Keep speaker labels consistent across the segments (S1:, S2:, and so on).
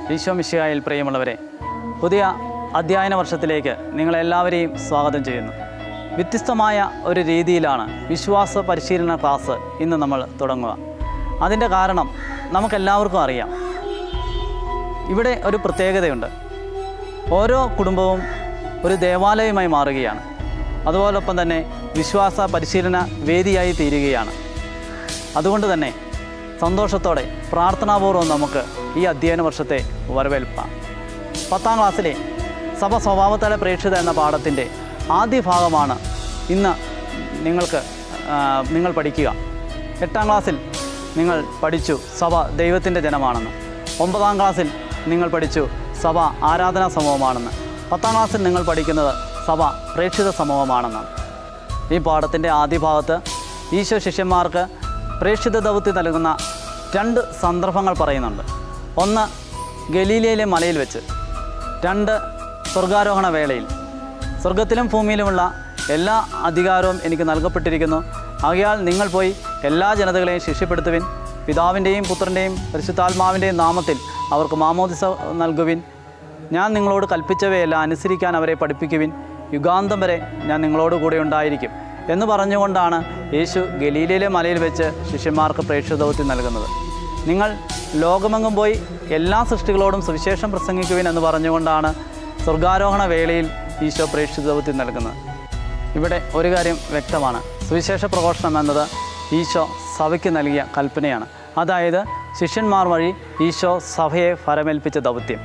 S1: ഈശോ മിശിഹായിൽ പ്രിയമുള്ളവരെ പുതിയ അധ്യയന വർഷത്തിലേക്ക് നിങ്ങളെല്ലാവരെയും സ്വാഗതം ചെയ്യുന്നു വ്യത്യസ്തമായ ഒരു രീതിയിലാണ് വിശ്വാസ പരിശീലന ക്ലാസ് ഇന്ന് നമ്മൾ തുടങ്ങുക അതിൻ്റെ കാരണം നമുക്കെല്ലാവർക്കും അറിയാം ഇവിടെ ഒരു പ്രത്യേകതയുണ്ട് ഓരോ കുടുംബവും ഒരു ദേവാലയമായി മാറുകയാണ് അതുപോലൊപ്പം തന്നെ വിശ്വാസ പരിശീലന വേദിയായി തീരുകയാണ് അതുകൊണ്ട് തന്നെ സന്തോഷത്തോടെ പ്രാർത്ഥനാപൂർവ്വം നമുക്ക് ഈ അധ്യയന വർഷത്തെ വരവേൽപ്പാം പത്താം ക്ലാസ്സിലെ സഭ സ്വഭാവത്തല പ്രേക്ഷിത എന്ന പാഠത്തിൻ്റെ ആദ്യ ഭാഗമാണ് ഇന്ന് നിങ്ങൾക്ക് ആ, നിങ്ങൾ പഠിക്കുക എട്ടാം ക്ലാസ്സിൽ നിങ്ങൾ പഠിച്ചു സഭ ദൈവത്തിൻ്റെ ജനമാണെന്ന് ഒമ്പതാം ക്ലാസ്സിൽ നിങ്ങൾ പഠിച്ചു സഭ ആരാധനാ സമൂഹമാണെന്ന് പത്താം ക്ലാസ്സിൽ നിങ്ങൾ പഠിക്കുന്നത് സഭ പ്രേക്ഷിത സമൂഹമാണെന്നാണ് ഈ പാഠത്തിൻ്റെ ആദ്യ ഭാഗത്ത് ഈശോ ശിഷ്യന്മാർക്ക് പ്രേക്ഷിത ദൗത്യം നൽകുന്ന രണ്ട് സന്ദർഭങ്ങൾ പറയുന്നുണ്ട് ഒന്ന് ഗലീലയിലെ മലയിൽ വെച്ച് രണ്ട് സ്വർഗാരോഹണ വേളയിൽ സ്വർഗത്തിലും ഭൂമിയിലുമുള്ള എല്ലാ അധികാരവും എനിക്ക് നൽകപ്പെട്ടിരിക്കുന്നു ആകയാൽ നിങ്ങൾ പോയി എല്ലാ ജനതകളെയും ശിഷ്യപ്പെടുത്തുവിൻ പിതാവിൻ്റെയും പുത്രൻ്റെയും പരിശുദ്ധാത്മാവിൻ്റെയും നാമത്തിൽ അവർക്ക് മാമോദിസ നൽകുവിൻ ഞാൻ നിങ്ങളോട് കൽപ്പിച്ചവയെല്ലാം അനുസരിക്കാൻ അവരെ പഠിപ്പിക്കുവിൻ യുഗാന്തം വരെ ഞാൻ നിങ്ങളോട് കൂടെ ഉണ്ടായിരിക്കും എന്ന് പറഞ്ഞുകൊണ്ടാണ് യേശു ഗലീലയിലെ മലയിൽ വെച്ച് ശിഷ്യന്മാർക്ക് പ്രേക്ഷിതൗത്യം നൽകുന്നത് നിങ്ങൾ ലോകമെങ്ങും പോയി എല്ലാ സൃഷ്ടികളോടും സുവിശേഷം പ്രസംഗിക്കുവിൻ എന്ന് പറഞ്ഞുകൊണ്ടാണ് സ്വർഗാരോഹണ വേളയിൽ ഈശോ പ്രേക്ഷിതൗത്യം നൽകുന്നത് ഇവിടെ ഒരു കാര്യം വ്യക്തമാണ് സുവിശേഷ പ്രഘോഷണം എന്നത് ഈശോ സഭയ്ക്ക് നൽകിയ കൽപ്പനയാണ് അതായത് ശിഷ്യന്മാർ വഴി ഈശോ സഭയെ ഫലമേൽപ്പിച്ച ദൗത്യം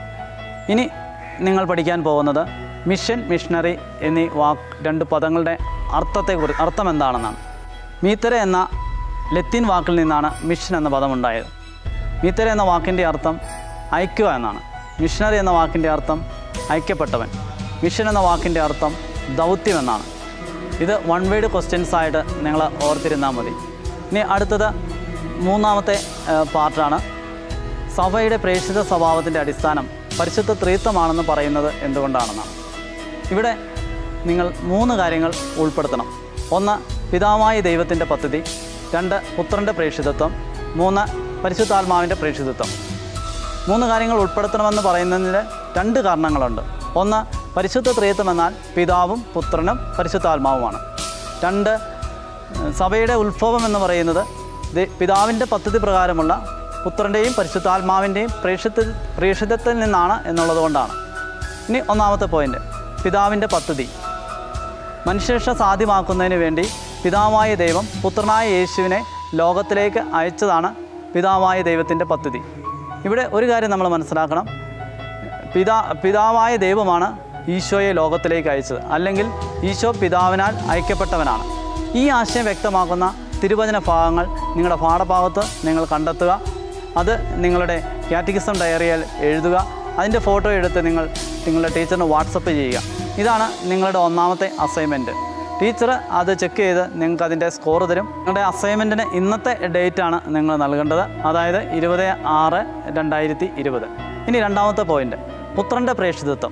S1: ഇനി നിങ്ങൾ പഠിക്കാൻ പോകുന്നത് മിഷൻ മിഷണറി എന്നീ വാക്ക് രണ്ട് പദങ്ങളുടെ അർത്ഥത്തെക്കുറിച്ച് അർത്ഥം എന്താണെന്നാണ് മീത്തര എന്ന ലത്തീൻ വാക്കിൽ നിന്നാണ് മിഷൻ എന്ന പദം ഉണ്ടായത് മീത്തര എന്ന വാക്കിൻ്റെ അർത്ഥം ഐക്യ എന്നാണ് മിഷണറി എന്ന വാക്കിൻ്റെ അർത്ഥം ഐക്യപ്പെട്ടവൻ മിഷൻ എന്ന വാക്കിൻ്റെ അർത്ഥം ദൗത്യം എന്നാണ് ഇത് വൺ വേഡ് ക്വസ്റ്റ്യൻസ് ആയിട്ട് നിങ്ങൾ ഓർത്തിരുന്നാൽ മതി ഇനി അടുത്തത് മൂന്നാമത്തെ ഏഹ്, പാർട്ടാണ് സഭയുടെ പ്രേക്ഷിത സ്വഭാവത്തിൻ്റെ അടിസ്ഥാനം പരിശുദ്ധ ത്രീത്വമാണെന്ന് പറയുന്നത് എന്തുകൊണ്ടാണെന്നാണ് ഇവിടെ നിങ്ങൾ മൂന്ന് കാര്യങ്ങൾ ഉൾപ്പെടുത്തണം ഒന്ന് പിതാവായ ദൈവത്തിൻ്റെ പദ്ധതി രണ്ട് പുത്രൻ്റെ പ്രേക്ഷിതത്വം മൂന്ന് പരിശുദ്ധാത്മാവിൻ്റെ പ്രേക്ഷിതത്വം മൂന്ന് കാര്യങ്ങൾ ഉൾപ്പെടുത്തണമെന്ന് പറയുന്നതിന് രണ്ട് കാരണങ്ങളുണ്ട് ഒന്ന് പരിശുദ്ധ ത്രിയത്വം എന്നാൽ പിതാവും പുത്രനും പരിശുദ്ധാത്മാവുമാണ് രണ്ട് ഏഹ്, സഭയുടെ ഉത്ഭവം എന്ന് പറയുന്നത് ദേ- പിതാവിൻ്റെ പദ്ധതി പ്രകാരമുള്ള പുത്രൻ്റെയും പരിശുദ്ധാത്മാവിൻ്റെയും പ്രേക്ഷിത പ്രേക്ഷിതത്തിൽ നിന്നാണ് എന്നുള്ളത് കൊണ്ടാണ് ഇനി ഒന്നാമത്തെ പോയിന്റ് പിതാവിൻ്റെ പദ്ധതി മനുഷ്യരക്ഷ സാധ്യമാക്കുന്നതിന് വേണ്ടി പിതാവായ ദൈവം പുത്രനായ യേശുവിനെ ലോകത്തിലേക്ക് അയച്ചതാണ് പിതാവായ ദൈവത്തിൻ്റെ പദ്ധതി ഇവിടെ ഒരു കാര്യം നമ്മൾ മനസ്സിലാക്കണം പിതാ പിതാവായ ദൈവമാണ് ഈശോയെ ലോകത്തിലേക്ക് അയച്ചത് അല്ലെങ്കിൽ ഈശോ പിതാവിനാൽ അയക്കപ്പെട്ടവനാണ് ഈ ആശയം വ്യക്തമാക്കുന്ന തിരുവചന ഭാഗങ്ങൾ നിങ്ങളുടെ പാഠഭാഗത്ത് നിങ്ങൾ കണ്ടെത്തുക അത് നിങ്ങളുടെ കാറ്റഗിസം ഡയറിയിൽ എഴുതുക അതിൻ്റെ ഫോട്ടോ എടുത്ത് നിങ്ങൾ നിങ്ങളുടെ ടീച്ചറിന് വാട്സപ്പ് ചെയ്യുക ഇതാണ് നിങ്ങളുടെ ഒന്നാമത്തെ അസൈൻമെൻറ്റ് ടീച്ചർ അത് ചെക്ക് ചെയ്ത് നിങ്ങൾക്ക് അതിൻ്റെ സ്കോർ തരും നിങ്ങളുടെ അസൈൻമെൻറ്റിന് ഇന്നത്തെ ഡേറ്റ് ആണ് നിങ്ങൾ നൽകേണ്ടത് അതായത് ഇരുപത് ആറ് രണ്ടായിരത്തി ഇരുപത് ഇനി രണ്ടാമത്തെ പോയിന്റ് പുത്രൻ്റെ പ്രേക്ഷിതത്വം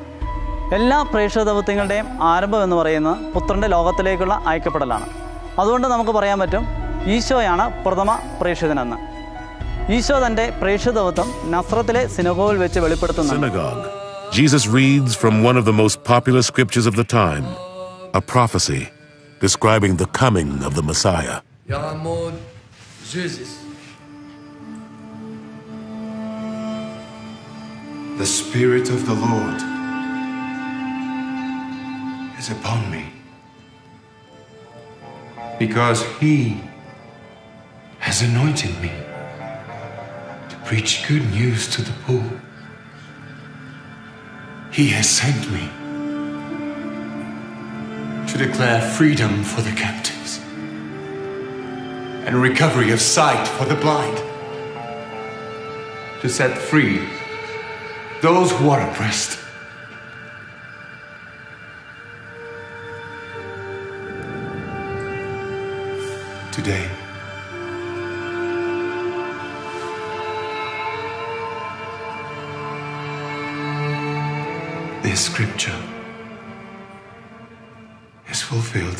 S1: എല്ലാ പ്രേക്ഷിതത്വങ്ങളുടെയും ആരംഭം എന്ന് പറയുന്നത് പുത്രൻ്റെ ലോകത്തിലേക്കുള്ള അയക്കപ്പെടലാണ് അതുകൊണ്ട് നമുക്ക് പറയാൻ പറ്റും ഈശോയാണ് പ്രഥമ പ്രേക്ഷിതനെന്ന് ഈശോ തൻ്റെ പ്രേക്ഷിതത്വം നസ്രത്തിലെ സിനഗോവിൽ വെച്ച് വെളിപ്പെടുത്തുന്നുണ്ട്
S2: synagogue, Jesus reads from one of the most popular scriptures of the time, a prophecy describing the coming of the Messiah.
S3: יעמוד זוזיס.
S4: The Spirit of the Lord is upon me. Because He has anointed me to preach good news to the poor. He has sent me to declare freedom for the captives and recovery of sight for the blind, to set free those who are oppressed. Today, this scripture is fulfilled.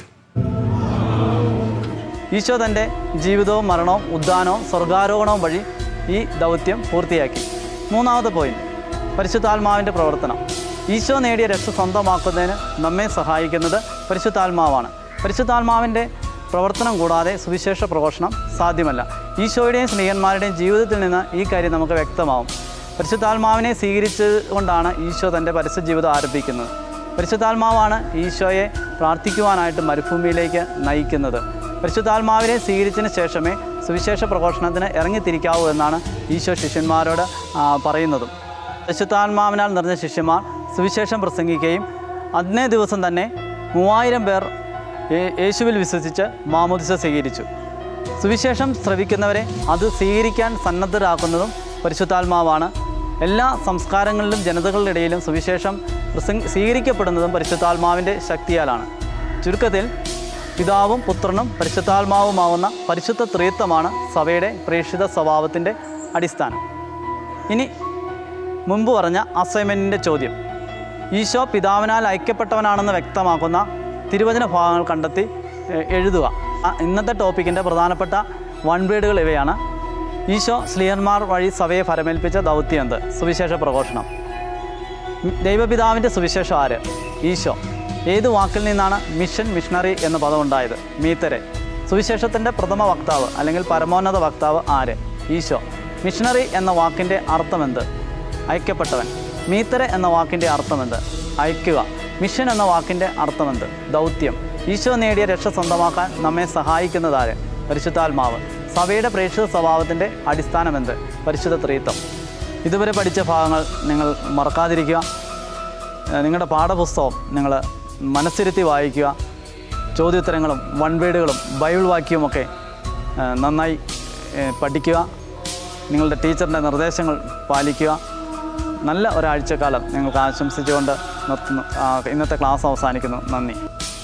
S1: Isho തൻ്റെ ജീവിതവും മരണവും ഉദ്ധാനവും സ്വർഗാരോഹണവും വഴി ഈ ദൗത്യം പൂർത്തിയാക്കി മൂന്നാമത്തെ point പരിശുദ്ധാത്മാവിൻ്റെ പ്രവർത്തനം ഈശോ നേടിയ രക്ഷ സ്വന്തമാക്കുന്നതിന് നമ്മെ സഹായിക്കുന്നത് പരിശുദ്ധാത്മാവാണ് പരിശുദ്ധാത്മാവിൻ്റെ പ്രവർത്തനം കൂടാതെ സുവിശേഷ പ്രഘോഷണം സാധ്യമല്ല ഈശോയുടെയും സ്ത്രീയന്മാരുടെയും ജീവിതത്തിൽ നിന്ന് ഈ കാര്യം നമുക്ക് വ്യക്തമാവും പരിശുദ്ധാത്മാവിനെ സ്വീകരിച്ചുകൊണ്ടാണ് ഈശോ തൻ്റെ പരസ്യ ജീവിതം ആരംഭിക്കുന്നത് പരിശുദ്ധാത്മാവാണ് ഈശോയെ പ്രാർത്ഥിക്കുവാനായിട്ട് മരുഭൂമിയിലേക്ക് നയിക്കുന്നത് പരിശുദ്ധാത്മാവിനെ സ്വീകരിച്ചതിന് ശേഷമേ സുവിശേഷ പ്രഘോഷണത്തിന് ഇറങ്ങിത്തിരിക്കാവൂ എന്നാണ് ഈശോ ശിഷ്യന്മാരോട് ആ, പറയുന്നതും പരിശുദ്ധാത്മാവിനാൽ നിറഞ്ഞ ശിഷ്യന്മാർ സുവിശേഷം പ്രസംഗിക്കുകയും അന്നേ ദിവസം തന്നെ മൂവായിരം പേർ യേ- യേശുവിൽ വിശ്വസിച്ച് മാമോദിസ സ്വീകരിച്ചു സുവിശേഷം ശ്രവിക്കുന്നവരെ അത് സ്വീകരിക്കാൻ സന്നദ്ധരാക്കുന്നതും പരിശുദ്ധാത്മാവാണ് എല്ലാ സംസ്കാരങ്ങളിലും ജനതകളുടെ ഇടയിലും സുവിശേഷം പ്രസംഗ സ്വീകരിക്കപ്പെടുന്നതും പരിശുദ്ധാത്മാവിൻ്റെ ശക്തിയാലാണ് ചുരുക്കത്തിൽ പിതാവും പുത്രനും പരിശുദ്ധാത്മാവുമാവുന്ന പരിശുദ്ധ ത്രിത്വമാണ് സഭയുടെ പ്രേക്ഷിത സ്വഭാവത്തിൻ്റെ അടിസ്ഥാനം ഇനി മുമ്പ് പറഞ്ഞ അസൈൻമെൻറ്റിൻ്റെ ചോദ്യം ഈശോ പിതാവിനാൽ ഐക്യപ്പെട്ടവനാണെന്ന് വ്യക്തമാക്കുന്ന തിരുവചന ഭാഗങ്ങൾ കണ്ടെത്തി എ- എഴുതുക ആ, ഇന്നത്തെ ടോപ്പിക്കിൻ്റെ പ്രധാനപ്പെട്ട വൺ വേഡുകൾ ഇവയാണ് ഈശോ സ്ലീഹന്മാർ വഴി സഭയെ ഫലമേൽപ്പിച്ച ദൗത്യം എന്ത് സുവിശേഷ പ്രഘോഷണം ദൈവപിതാവിൻ്റെ സുവിശേഷം ആര് ഈശോ ഏത് വാക്കിൽ നിന്നാണ് മിഷൻ മിഷണറി എന്ന പദം ഉണ്ടായത് മീത്തരെ സുവിശേഷത്തിൻ്റെ പ്രഥമ വക്താവ് അല്ലെങ്കിൽ പരമോന്നത വക്താവ് ആര് ഈശോ മിഷണറി എന്ന വാക്കിൻ്റെ അർത്ഥമെന്ത് ഐക്യപ്പെട്ടവൻ മീത്തരെ എന്ന വാക്കിൻ്റെ അർത്ഥമെന്ത് അയക്കുക മിഷൻ എന്ന വാക്കിൻ്റെ അർത്ഥമെന്ത് ദൗത്യം ഈശോ നേടിയ രക്ഷ സ്വന്തമാക്കാൻ നമ്മെ സഹായിക്കുന്നതാര് പരിശുദ്ധാത്മാവ് സഭയുടെ പ്രേക്ഷിത സ്വഭാവത്തിൻ്റെ അടിസ്ഥാനമെന്ത് പരിശുദ്ധ ത്രീത്വം ഇതുവരെ പഠിച്ച ഭാഗങ്ങൾ നിങ്ങൾ മറക്കാതിരിക്കുക ഏഹ് നിങ്ങളുടെ പാഠപുസ്തകം നിങ്ങൾ മനസ്സിരുത്തി വായിക്കുക ചോദ്യോത്തരങ്ങളും വൺ വേഡുകളും ബൈബിൾ വാക്യവുമൊക്കെ ഏഹ് നന്നായി ഏഹ് പഠിക്കുക നിങ്ങളുടെ ടീച്ചറിൻ്റെ നിർദ്ദേശങ്ങൾ പാലിക്കുക നല്ല ഒരാഴ്ചക്കാലം നിങ്ങൾക്ക് ആശംസിച്ചുകൊണ്ട് നിർത്തുന്നു ആ, ഇന്നത്തെ ക്ലാസ് അവസാനിക്കുന്നു നന്ദി